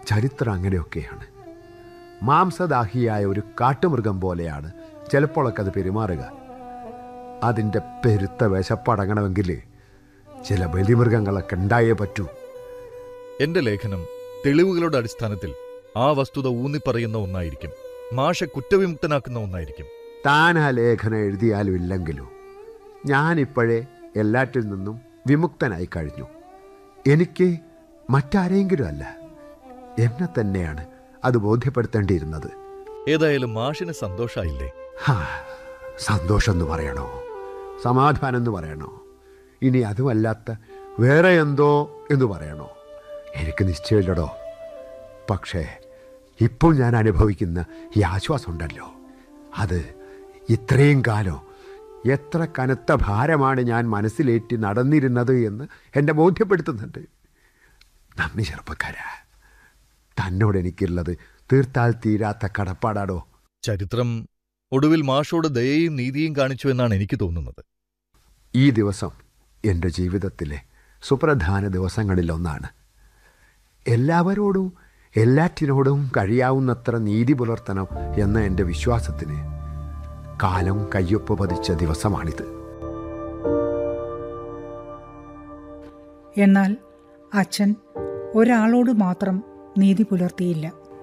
ചരിത്രം അങ്ങനെയൊക്കെയാണ് മാംസദാഹിയായ ഒരു കാട്ടുമൃഗം പോലെയാണ് ചിലപ്പോഴൊക്കെ അത് പെരുമാറുക അതിൻ്റെ പെരുത്ത വിശപ്പടങ്ങണമെങ്കിൽ ചില ബലിമൃഗങ്ങളൊക്കെ ഉണ്ടായേ പറ്റൂ എന്റെ ലേഖനം തെളിവുകളുടെ അടിസ്ഥാനത്തിൽ ആ വസ്തുത ഊന്നിപ്പറയുന്ന ഒന്നായിരിക്കും മാഷെ കുറ്റവിമുക്തനാക്കുന്ന ഒന്നായിരിക്കും താൻ ആ ലേഖനം എഴുതിയാലും ഇല്ലെങ്കിലും ഞാനിപ്പോഴേ എല്ലാറ്റിൽ നിന്നും വിമുക്തനായി കഴിഞ്ഞു എനിക്ക് മറ്റാരെങ്കിലും അല്ല എന്നെ തന്നെയാണ് അത് ബോധ്യപ്പെടുത്തേണ്ടിയിരുന്നത് ഏതായാലും മാഷിന് സന്തോഷായില്ലേ ഹാ, സന്തോഷം എന്ന് പറയണോ സമാധാനം എന്ന് പറയണോ ഇനി അതുമല്ലാത്ത വേറെ എന്തോ എന്ന് പറയണോ എനിക്ക് നിശ്ചയമില്ലടോ പക്ഷേ ഇപ്പോൾ ഞാൻ അനുഭവിക്കുന്ന ഈ ആശ്വാസമുണ്ടല്ലോ അത് ഇത്രയും കാലം എത്ര കനത്ത ഭാരമാണ് ഞാൻ മനസ്സിലേറ്റി നടന്നിരുന്നത് എന്ന് എന്നെ ബോധ്യപ്പെടുത്തുന്നുണ്ട് നന്ദി ചെറുപ്പക്കാരാ തന്നോട് എനിക്കുള്ളത് തീർത്താൽ തീരാത്ത കടപ്പാടാടോ ചരിത്രം ഒടുവിൽ മാഷോട് ദയയും നീതിയും കാണിച്ചു എന്നാണ് എനിക്ക് തോന്നുന്നത് ഈ ദിവസം എൻ്റെ ജീവിതത്തിലെ സുപ്രധാന ദിവസങ്ങളിലൊന്നാണ് എല്ലാവരോടും എല്ലാറ്റിനോടും കഴിയാവുന്നത്ര നീതി പുലർത്തണം എന്ന എൻ്റെ വിശ്വാസത്തിന് കാലം കയ്യൊപ്പ് പതിച്ച ദിവസമാണിത് എന്നാൽ അച്ഛൻ ഒരാളോട് മാത്രം നീതി പുലർത്തിയില്ല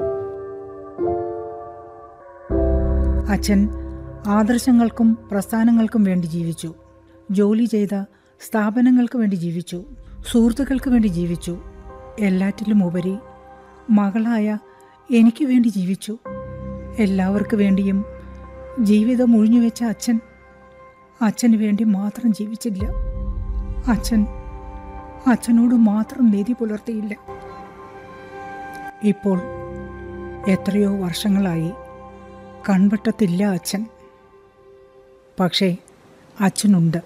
അച്ഛൻ ആദർശങ്ങൾക്കും പ്രസ്ഥാനങ്ങൾക്കും വേണ്ടി ജീവിച്ചു ജോലി ചെയ്ത സ്ഥാപനങ്ങൾക്ക് വേണ്ടി ജീവിച്ചു സുഹൃത്തുക്കൾക്ക് വേണ്ടി ജീവിച്ചു എല്ലാറ്റിലും ഉപരി മകളായ എനിക്ക് വേണ്ടി ജീവിച്ചു എല്ലാവർക്കു വേണ്ടിയും ജീവിതം ഒഴിഞ്ഞുവെച്ച അച്ഛൻ അച്ഛന് വേണ്ടി മാത്രം ജീവിച്ചില്ല അച്ഛൻ അച്ഛനോട് മാത്രം നീതി പുലർത്തിയില്ല ഇപ്പോൾ എത്രയോ വർഷങ്ങളായി കൺവട്ടത്തില്ല അച്ഛൻ പക്ഷേ അച്ഛനുണ്ട്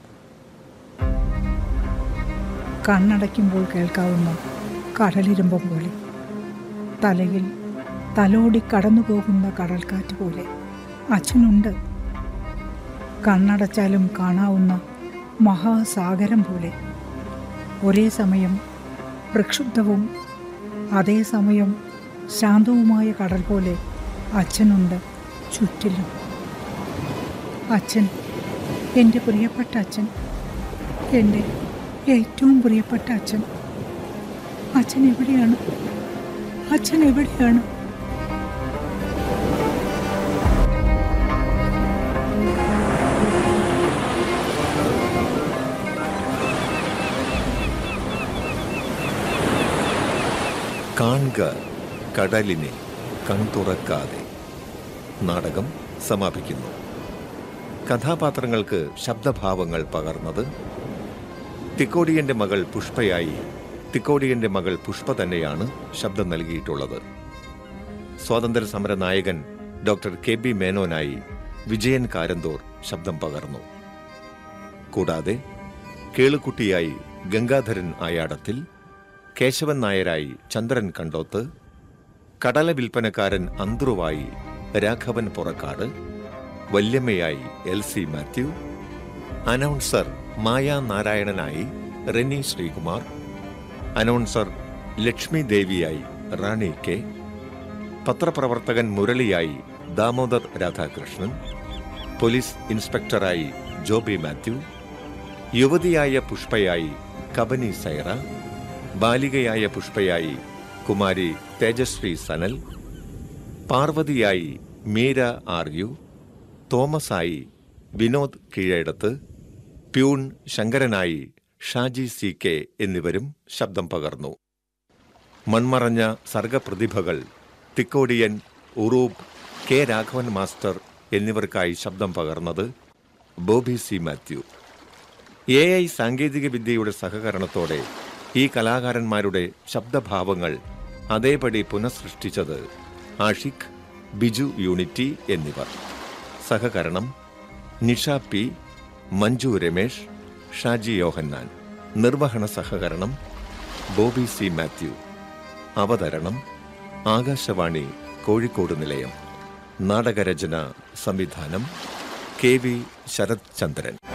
കണ്ണടയ്ക്കുമ്പോൾ കേൾക്കാവുന്ന കടലിരുമ്പം പോലെ തലയിൽ തലോടി കടന്നു പോകുന്ന കടൽക്കാറ്റ് പോലെ അച്ഛനുണ്ട് കണ്ണടച്ചാലും കാണാവുന്ന മഹാസാഗരം പോലെ ഒരേ സമയം പ്രക്ഷുബ്ധവും അതേസമയം ശാന്തവുമായ കടൽ പോലെ അച്ഛനുണ്ട് ചുറ്റിലും അച്ഛൻ എൻ്റെ പ്രിയപ്പെട്ട അച്ഛൻ എൻ്റെ ഏറ്റവും പ്രിയപ്പെട്ട അച്ഛൻ അച്ഛൻ എവിടെയാണ് അച്ഛൻ എവിടെയാണ് കാണുക കടലിനെ കൺതുറക്കാതെ നാടകം സമാപിക്കുന്നു കഥാപാത്രങ്ങൾക്ക് ശബ്ദഭാവങ്ങൾ പകർന്നത് തിക്കോടിയന്റെ മകൾ പുഷ്പയായി തിക്കോടിയന്റെ മകൾ പുഷ്പ തന്നെയാണ് ശബ്ദം നൽകിയിട്ടുള്ളത് സ്വാതന്ത്ര്യ സമര നായകൻ ഡോക്ടർ കെ ബി മേനോനായി വിജയൻ കാരന്തോർ ശബ്ദം പകർന്നു കൂടാതെ കേളുക്കുട്ടിയായി ഗംഗാധരൻ ആയാടത്തിൽ കേശവൻ നായരായി ചന്ദ്രൻ കണ്ടോത്ത് കടല വിൽപ്പനക്കാരൻ അന്ത്രുവായി രാഘവൻ പുറക്കാട് വല്യമ്മയായി L C Mathew announcer Maya നാരായണനായി റെനി ശ്രീകുമാർ അനൗൺസർ ലക്ഷ്മി ദേവിയായി റാണി കെ പത്രപ്രവർത്തകൻ മുരളിയായി ദാമോദർ രാധാകൃഷ്ണൻ പോലീസ് ഇൻസ്പെക്ടറായി ജോബി മാത്യു യുവതിയായ പുഷ്പയായി കബനി സൈറ ബാലികയായ പുഷ്പയായി കുമാരി തേജസ്വി സനൽ പാർവതിയായി മീര ആർ യു തോമസായി വിനോദ് കീഴേടത്ത് പ്യൂൺ ശങ്കരനായി ഷാജി സി കെ എന്നിവരും ശബ്ദം പകർന്നു മൺമറഞ്ഞ സർഗപ്രതിഭകൾ തിക്കോടിയൻ ഉറൂബ് കെ രാഘവൻ മാസ്റ്റർ എന്നിവർക്കായി ശബ്ദം പകർന്നത് Boby C Mathew A I സാങ്കേതിക വിദ്യയുടെ സഹകരണത്തോടെ ഈ കലാകാരന്മാരുടെ ശബ്ദഭാവങ്ങൾ അതേപടി പുനഃസൃഷ്ടിച്ചത് ആഷിഖ് ബിജു യൂണിറ്റി എന്നിവർ സഹകരണം നിഷ പി മഞ്ജു രമേഷ് ഷാജി യോഹന്നാൻ നിർവഹണ സഹകരണം ബോബി സി മാത്യു അവതരണം ആകാശവാണി കോഴിക്കോട് നിലയം നാടകരചന സംവിധാനം കെ വി ശരത് ചന്ദ്രൻ